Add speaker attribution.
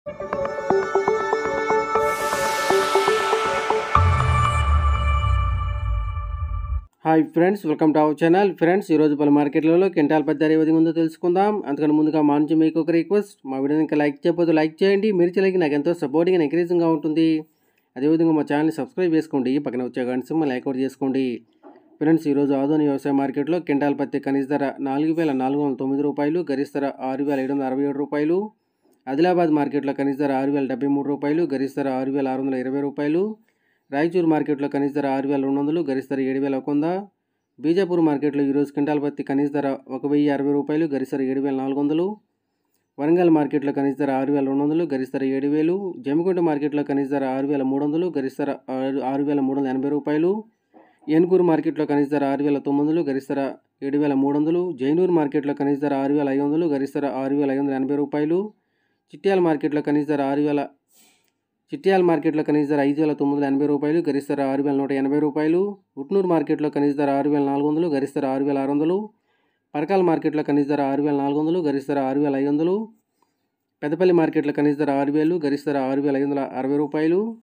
Speaker 1: hi friends welcome to our channel friends ఈరోజు పలు మార్కెట్లలో కింటాల్ పత్తి ఏ విధంగా ఉందో తెలుసుకుందాం అందుకని ముందుగా మా నుంచి మీకు ఒక రిక్వెస్ట్ మా వీడియోని ఇంకా లైక్ చేయకపోతే లైక్ చేయండి మీరు చేయలేక నాకు ఎంతో సపోర్టింగ్ అండ్ ఎంకరేజింగ్గా ఉంటుంది అదేవిధంగా మా ఛానల్ని సబ్స్క్రైబ్ చేసుకోండి పక్కన వచ్చే గంట సింబల్ లైక్అవుట్ చేసుకోండి ఫ్రెండ్స్ ఈరోజు ఆదోని వ్యవసాయ మార్కెట్లో కింటాల్ పత్తి కనీస ధర నాలుగు వేల నాలుగు వందల తొమ్మిది రూపాయలు గరిష్ట ధర ఆరు వేల ఏడు వందల అరవై ఏడు రూపాయలు ఆదిలాబాద్ మార్కెట్లో కనీస ధర ఆరు వేల డెబ్బై మూడు రూపాయలు గరిష్ట ధర ఆరు వేల ఆరు వందల ఇరవై రూపాయలు రాయచూరు మార్కెట్లో కనీస ధర ఆరు వేల రెండు వందలు గరిష్ట ధర ఏడు వేల ఒక వంద బీజాపూర్ మార్కెట్లో ఈరోజు క్వింటాల్ పత్తి కనీస ధర ఒక వెయ్యి అరవై రూపాయలు గరిష్ట ధర ఏడు వేల నాలుగు వందలు వరంగల్ మార్కెట్లో కనీస ధర ఆరు వేల రెండు వందలు గరిష్ట ధర ఏడు వేలు జమ్మికుంట మార్కెట్లో కనీస ధర ఆరు వేల మూడు వందలు గరిష్ట ధర ఆరు ఆరు వేల మూడు వందల ఎనభై రూపాయలు ఏనుకూరు మార్కెట్లో కనీస ధర ఆరు వేల తొమ్మిది వందలు గరిష్ట ధర ఏడు వేల మూడు వందలు జైనూరు మార్కెట్లో కనీస ధర ఆరు వేల ఐదు వందలు గరిష్ట ధర ఆరు వేల ఐదు వందల ఎనభై రూపాయలు చిట్యాల మార్కెట్లో కనీస ధర ఆరు వేల చిట్యాల మార్కెట్లో కనీస ధర ఐదు వేల తొమ్మిది వందల ఎనభై రూపాయలు గరిష్ట ధర ఆరు వేల నూట ఎనభై రూపాయలు ఉట్నూరు మార్కెట్లో కనీస ధర ఆరు వేల నాలుగు వందలు గరిష్ట ధర ఆరు వేల ఆరు వందలు పరకాల మార్కెట్లో కనీస ధర ఆరు వేల నాలుగు వందలు గరిష్ట ధర ఆరు వేల ఐదు వందలు పెద్దపల్లి మార్కెట్లో కనీస ధర ఆరు వేలు గరిష్ట ధర ఆరు వేల ఐదు వందల అరవై రూపాయలు